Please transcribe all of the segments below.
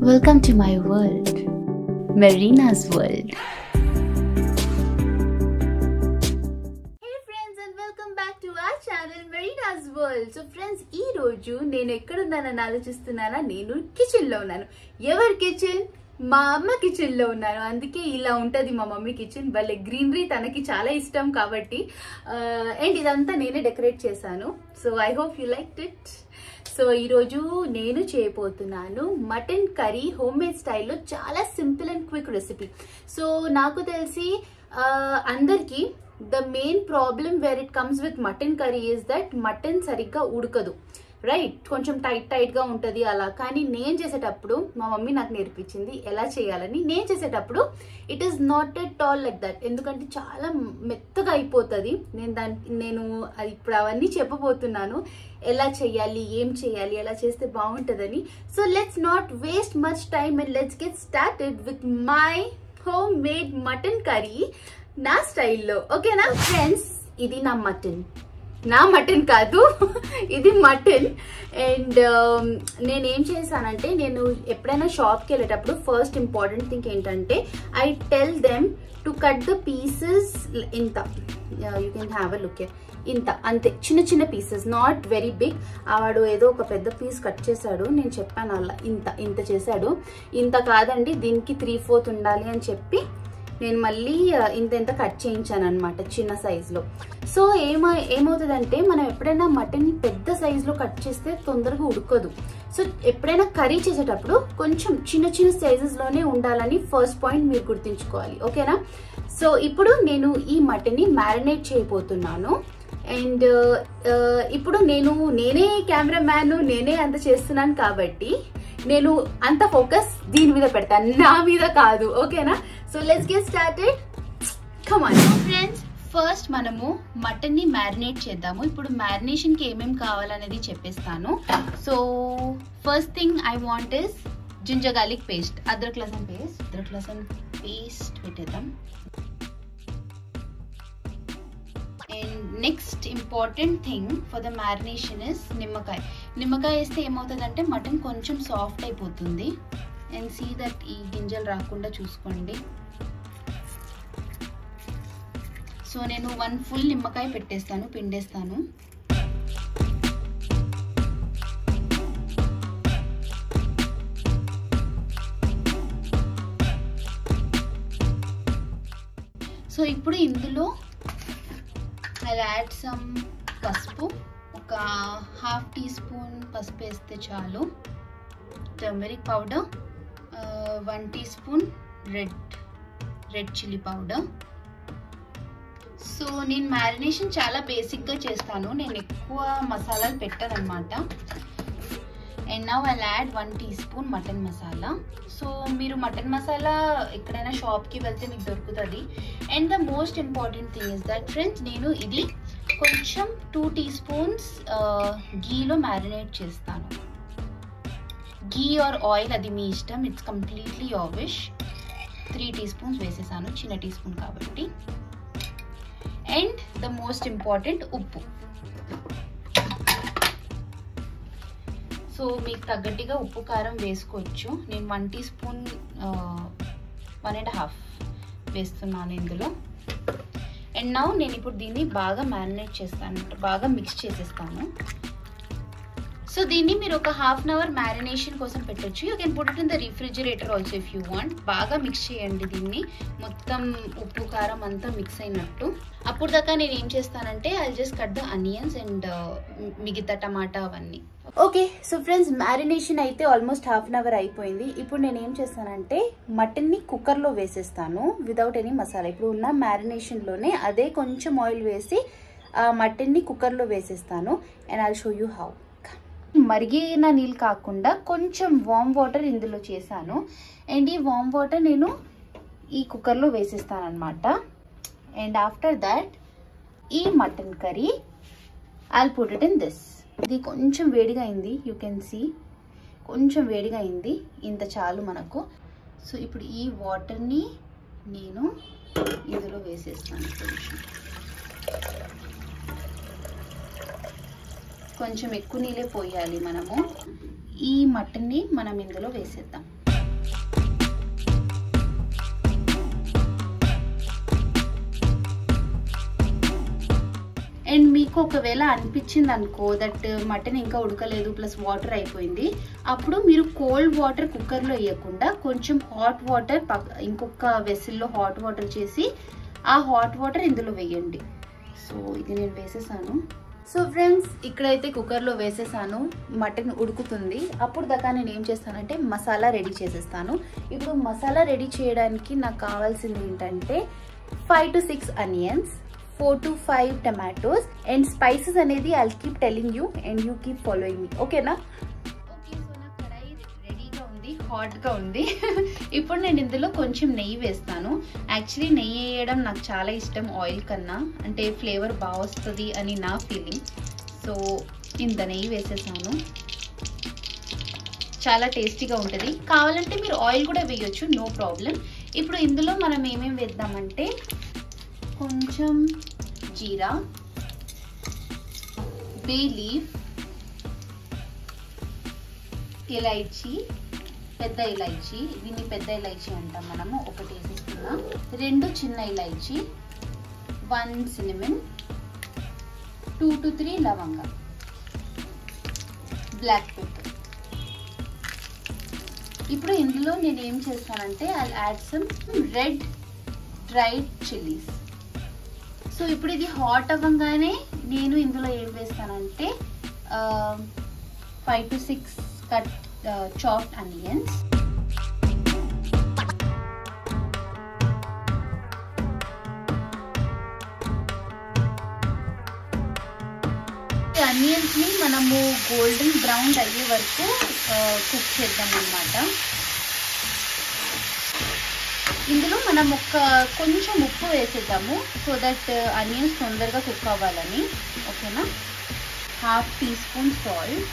Welcome to my world, Marina's world. Hey friends and welcome back to our channel Marina's world so friends ఈ రోజు నేను ఎక్కడున్నానని ఆలోచిస్తున్నానా నేను kitchen లో ఉన్నాను ఎవరి కిచెన్ మా అమ్మ కిచెన్ లో ఉన్నాను అందుకే ఇలా ఉంటది మా మమ్మీ కిచెన్ భలే గ్రీనరీ తనకి చాలా ఇష్టం కాబట్టి అండ్ ఇదంతా నేనే డెకరేట్ చేశాను so I hope you like it so ఈరోజు నేను చేయబోతున్నాను మటన్ కర్రీ హోమ్ మేడ్ స్టైల్లో చాలా simple and quick recipe so నాకు తెలిసి ఆ, అందరికీ the main problem where it comes with mutton curry is that mutton సరిగ్గా ఉడకదు రైట్ కొంచెం టైట్ టైట్ గా ఉంటది అలా కానీ నేను చేసేటప్పుడు మా మమ్మీ నాకు నేర్పించింది ఎలా చేయాలని నేను చేసేటప్పుడు it is not at all like that ఎందుకంటే చాలా మెత్తగా అయిపోతుంది నేను దాని నేను అది ఇప్పుడు అవన్నీ చెప్పబోతున్నాను ఎలా చేయాలి ఏం చేయాలి ఎలా చేస్తే బాగుంటుందని so let's not waste much time and let's get started with my homemade mutton curry నా స్టైల్లో ఓకేనా ఫ్రెండ్స్ ఇది నా మటన్ నా మటన్ కాదు ఇది మటన్ అండ్ నేను ఏం చేశానంటే నేను ఎప్పుడైనా షాప్కి వెళ్ళేటప్పుడు ఫస్ట్ ఇంపార్టెంట్ థింగ్ ఏంటంటే I tell them to cut the pieces ఇంత you can have a look ఇంత అంతే చిన్న చిన్న పీసెస్ నాట్ వెరీ బిగ్ వాడు ఏదో ఒక పెద్ద పీస్ కట్ చేశాడు నేను చెప్పాను అలా ఇంత ఇంత చేశాడు ఇంత కాదండి దీనికి త్రీ ఫోర్త్ ఉండాలి అని చెప్పి నేను మళ్ళీ ఆ, ఇంత ఇంత కట్ చేయించాను అనమాట చిన్న సైజులో సో ఏమ ఏమవుతుందంటే మనం ఎప్పుడైనా మటన్ పెద్ద సైజులో కట్ చేస్తే తొందరగా ఉడకదు సో ఎప్పుడైనా కర్రీ చేసేటప్పుడు కొంచెం చిన్న చిన్న సైజెస్లోనే ఉండాలని ఫస్ట్ పాయింట్ మీరు గుర్తుంచుకోవాలి ఓకేనా సో ఇప్పుడు నేను ఈ మటన్ని మ్యారినేట్ చేయబోతున్నాను అండ్ ఇప్పుడు నేను నేనే కెమెరా మ్యాన్ నేనే అంత చేస్తున్నాను కాబట్టి నేను అంత ఫోకస్ దీని మీద పెడతాను నా మీద కాదు ఓకేనా so let's get started come on friends first మనము మటన్ ని మ్యారినేట్ చేద్దాము ఇప్పుడు మ్యారినేషన్ కి ఏమేమి కావాలనేది చెప్పేస్తాను so first thing I want is ginger garlic paste అద్రక్ లసన్ పేస్ట్ అద్రక్ లసన్ పేస్ట్ పెట్టేద్దాం and next important thing for the marination is నిమ్మకాయ నిమ్మకాయ వేస్తే ఏమవుతుందంటే మటన్ కొంచెం సాఫ్ట్ అయిపోతుంది అండ్ సీ దట్ ఈ గింజలు రాకుండా చూసుకోండి సో నేను వన్ ఫుల్ నిమ్మకాయ పెట్టేస్తాను పిండేస్తాను సో ఇప్పుడు ఇందులో ఐ యాడ్ సమ్ పసుపు ఒక హాఫ్ టీ స్పూన్ పసుపు వేస్తే చాలు turmeric powder one teaspoon red red chilli powder so నేను మ్యారినేషన్ చాలా బేసిక్గా చేస్తాను నేను ఎక్కువ మసాలాలు పెట్టదనమాట and now I add one teaspoon mutton masala so మీరు మటన్ మసాలా ఎక్కడైనా షాప్కి వెళ్తే మీకు దొరుకుతుంది and the most important thing is that friends నేను ఇది కొంచెం టూ టీ స్పూన్స్ గీలో మ్యారినేట్ చేస్తాను గీ ఆర్ ఆయిల్ అది మీ ఇష్టం it's completely your wish three tea spoons వేసేసాను చిన్న టీ స్పూన్ కాబట్టి అండ్ ద మోస్ట్ ఇంపార్టెంట్ ఉప్పు సో మీకు తగ్గట్టుగా ఉప్పు కారం వేసుకోవచ్చు నేను one teaspoon one and half వేస్తున్నాను ఇందులో అండ్ నౌ నేను ఇప్పుడు దీన్ని బాగా మ్యారినేట్ చేస్తాను బాగా మిక్స్ చేసేస్తాను సో దీన్ని మీరు ఒక హాఫ్ అన్ అవర్ మ్యారినేషన్ కోసం పెట్టొచ్చు you can put it in the refrigerator also if you want బాగా మిక్స్ చేయండి దీన్ని మొత్తం ఉప్పు కారం అంతా మిక్స్ అయినట్టు అప్పుడు దాకా నేను ఏం చేస్తానంటే I just cut the onions and మిగతా టమాటా అవన్నీ ఓకే సో ఫ్రెండ్స్ మ్యారినేషన్ అయితే ఆల్మోస్ట్ హాఫ్ అన్ అవర్ అయిపోయింది ఇప్పుడు నేను ఏం చేస్తానంటే మటన్ని కుక్కర్లో వేసేస్తాను వితౌట్ ఎనీ మసాలా ఇప్పుడు ఉన్న మ్యారినేషన్లోనే అదే కొంచెం ఆయిల్ వేసి ఆ మటన్ని కుక్కర్లో వేసేస్తాను and I'll show you how మరిగిన నీళ్ళు కాకుండా కొంచెం వామ్ వాటర్ ఇందులో చేశాను అండ్ ఈ వామ్ వాటర్ నేను ఈ కుక్కర్లో వేసేస్తాను అనమాట అండ్ ఆఫ్టర్ దట్ ఈ mutton curry I'll put it in this ఇది కొంచెం వేడిగా అయింది యూ కెన్ సీ కొంచెం వేడిగా అయింది ఇంత చాలు మనకు సో ఇప్పుడు ఈ వాటర్ని నేను ఇందులో వేసేస్తాను కొంచెం కొంచెం ఎక్కువ నీళ్ళే పోయాలి మనము ఈ మటన్ని మనం ఇందులో వేసేద్దాం అండ్ మీకు ఒకవేళ అనిపించింది అనుకో దట్ మటన్ ఇంకా ఉడకలేదు ప్లస్ వాటర్ అయిపోయింది అప్పుడు మీరు కోల్డ్ వాటర్ కుక్కర్లో వేయకుండా కొంచెం హాట్ వాటర్ ఇంకొక వెసిల్లో హాట్ వాటర్ చేసి ఆ హాట్ వాటర్ ఇందులో వేయండి సో ఇది నేను వేసేసాను సో ఫ్రెండ్స్ ఇక్కడైతే కుక్కర్లో వేసేసాను మటన్ ఉడుకుతుంది అప్పుడు దాకా నేను ఏం చేస్తానంటే మసాలా రెడీ చేసేస్తాను ఇప్పుడు మసాలా రెడీ చేయడానికి నాకు కావాల్సింది ఏంటంటే five to six onions four to five tomatoes and spices అనేది I keep telling you and you keep following me ఓకేనా ఓకే సో నా కడాయి రెడీగా ఉంది హాట్గా ఉంది ఇప్పుడు నేను ఇందులో కొంచెం నెయ్యి వేస్తాను యాక్చువల్లీ నెయ్యి వేయడం నాకు చాలా ఇష్టం ఆయిల్ కన్నా అంటే ఫ్లేవర్ బాగా వస్తుంది అని నా ఫీలింగ్ సో ఇంత నెయ్యి వేసేసాను చాలా టేస్టీగా ఉంటుంది కావాలంటే మీరు ఆయిల్ కూడా వేయొచ్చు నో ప్రాబ్లం ఇప్పుడు ఇందులో మనం ఏమేమి వేద్దామంటే కొంచెం జీరా బే లీఫ్ ఇలైచి పెద్ద ఇలైచి దీన్ని పెద్ద ఇలైచి అంటాం మనము ఒకటి వేసేస్తున్నాం రెండు చిన్న ఇలైచి one cinnamon two to three లవంగా బ్లాక్ పెప్పర్ ఇప్పుడు ఇందులో నేను ఏం చేస్తానంటే I add some red dried chillies so ఇప్పుడు ఇది హాట్ అవ్వగానే నేను ఇందులో ఏం వేస్తానంటే five to six cut chopped onions onions ని మనము గోల్డెన్ బ్రౌన్ అయ్యే వరకు కుక్ చేద్దాం అనమాట ఇందులో మనం ఒక కొంచెం ఉప్పు వేసేద్దాము సో దట్ అనియన్స్ తొందరగా కుక్ అవ్వాలని ఓకేనా హాఫ్ టీ స్పూన్ సాల్ట్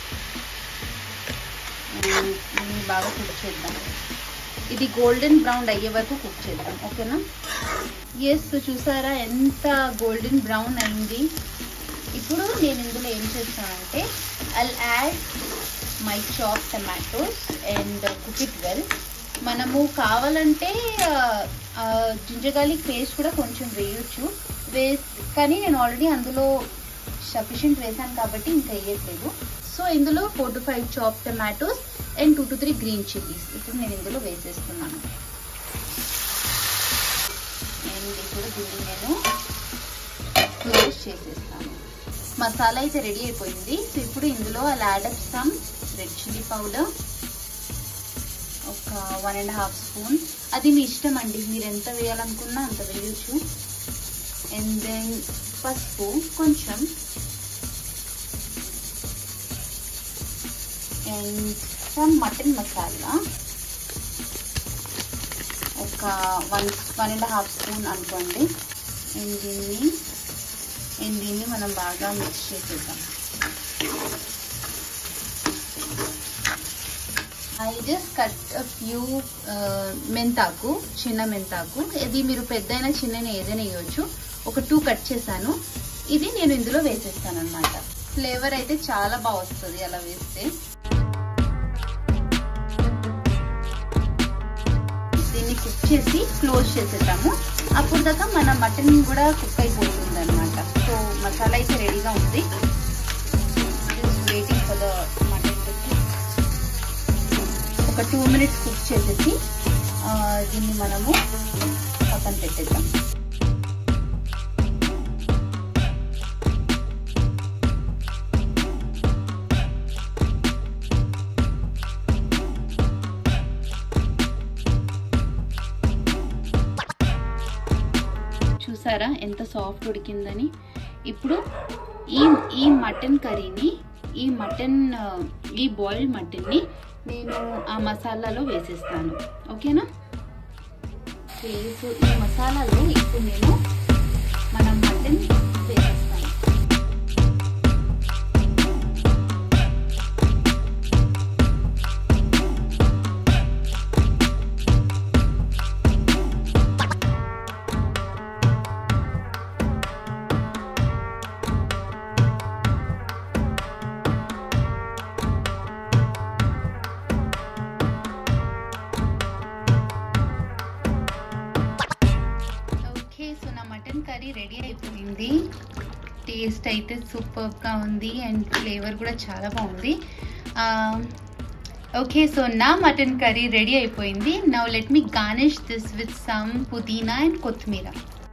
దీన్ని బాగా కుక్ చేద్దాం ఇది గోల్డెన్ బ్రౌన్ అయ్యే వరకు కుక్ చేద్దాం ఓకేనా ఎస్ చూసారా ఎంత గోల్డెన్ బ్రౌన్ అయింది ఇప్పుడు నేను ఇందులో ఏం చేస్తానంటే I add my chop tomatoes and cook it well మనము కావాలంటే జింజర్ గార్లిక్ పేస్ట్ కూడా కొంచెం వేయొచ్చు వేస్ కానీ నేను ఆల్రెడీ అందులో సఫిషియంట్ వేసాను కాబట్టి ఇంకా వేయట్లేదు సో ఇందులో four to five chop tomatoes and two to three green chillies ఇప్పుడు నేను ఇందులో వేసేస్తున్నాను అండ్ ఇప్పుడు దీన్ని నేను క్లోజ్ చేసేస్తాను మసాలా అయితే రెడీ అయిపోయింది సో ఇప్పుడు ఇందులో అలా add up some red chilli powder ఒక వన్ అండ్ హాఫ్ స్పూన్ అది మీ ఇష్టం అండి మీరు ఎంత వేయాలనుకున్నా అంత వేయచ్చు అండ్ దెన్ పసుపు కొంచెం అండ్ సమ్ మటన్ మసాలా ఒక one one and half spoon అనుకోండి అండ్ దీన్ని అండ్ దీన్ని మనం బాగా మిక్స్ చేసేద్దాం ఐ జస్ట్ కట్ ఫ్యూ మెంతాకు చిన్న మెంతాకు ఇది మీరు పెద్దైనా చిన్న ఏదైనా వేయవచ్చు ఒక టూ కట్ చేశాను ఇది నేను ఇందులో వేసేస్తాను అనమాట ఫ్లేవర్ అయితే చాలా బాగా వస్తుంది అలా వేస్తే దీన్ని కుక్ చేసి క్లోజ్ చేసేద్దాము అప్పుడు దాకా మన మటన్ కూడా కుక్ అయిపోతుంది అనమాట సో మసాలా అయితే రెడీగా ఉంది వెయిటింగ్ ఫర్ ద మటన్ ఒక టూ మినిట్స్ కుక్ చేసేసి దీన్ని మనము పక్కన పెట్టేద్దాం చూసారా ఎంత సాఫ్ట్ ఉడికిందని ఇప్పుడు ఈ ఈ మటన్ కర్రీని ఈ మటన్ ఈ బాయిల్డ్ మటన్ని నేను ఆ మసాలాలో వేసేస్తాను ఓకేనా సో ఈ మసాలాలో ఇప్పుడు నేను మనం మటన్ వేసేస్తాను టేస్ట్ అయితే సూపర్గా ఉంది అండ్ ఫ్లేవర్ కూడా చాలా బాగుంది ఓకే సో నా మటన్ కర్రీ రెడీ అయిపోయింది now let me garnish this with some పుదీనా అండ్ కొత్తిమీర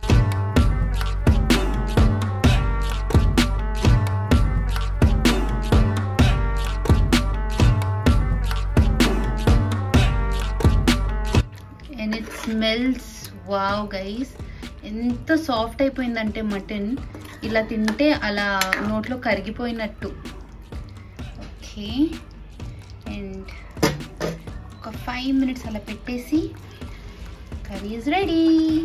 and it smells wow guys ఎంత సాఫ్ట్ అయిపోయిందంటే మటన్ ఇలా తింటే అలా నోట్లో కరిగిపోయినట్టు ఓకే అండ్ ఒక ఫైవ్ మినిట్స్ అలా పెట్టేసి curry is ready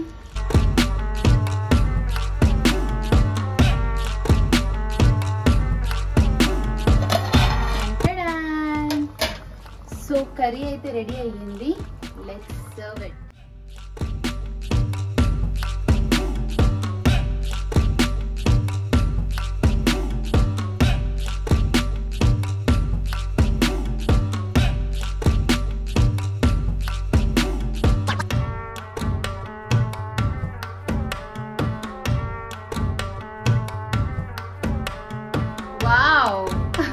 so curry అయితే రెడీ అయ్యింది let's serve it wow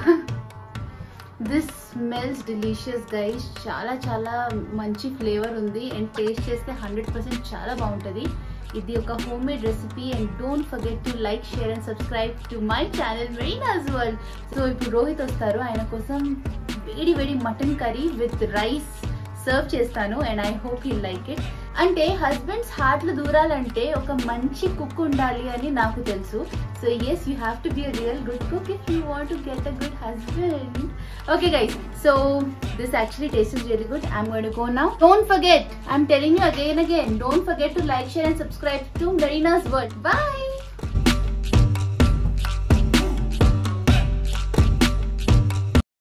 this smells delicious guys చాలా చాలా మంచి ఫ్లేవర్ ఉంది అండ్ టేస్ట్ చేస్తే హండ్రెడ్ పర్సెంట్ చాలా బాగుంటుంది ఇది ఒక homemade recipe and don't forget to like share and subscribe to my channel Marina's world so ఇప్పుడు రోహిత్ వస్తారు ఆయన కోసం వేడి వేడి mutton curry with rice serve చేస్తాను and I hope you like it అంటే హస్బెండ్స్ హార్ట్లు దూరాలంటే ఒక మంచి కుక్ ఉండాలి అని నాకు తెలుసు so yes you have to be a real good cook if you want to get a good husband okay guys so this actually taste is very good I'm going to go now don't forget I'm telling you again again don't forget to like share and subscribe to Marina's world by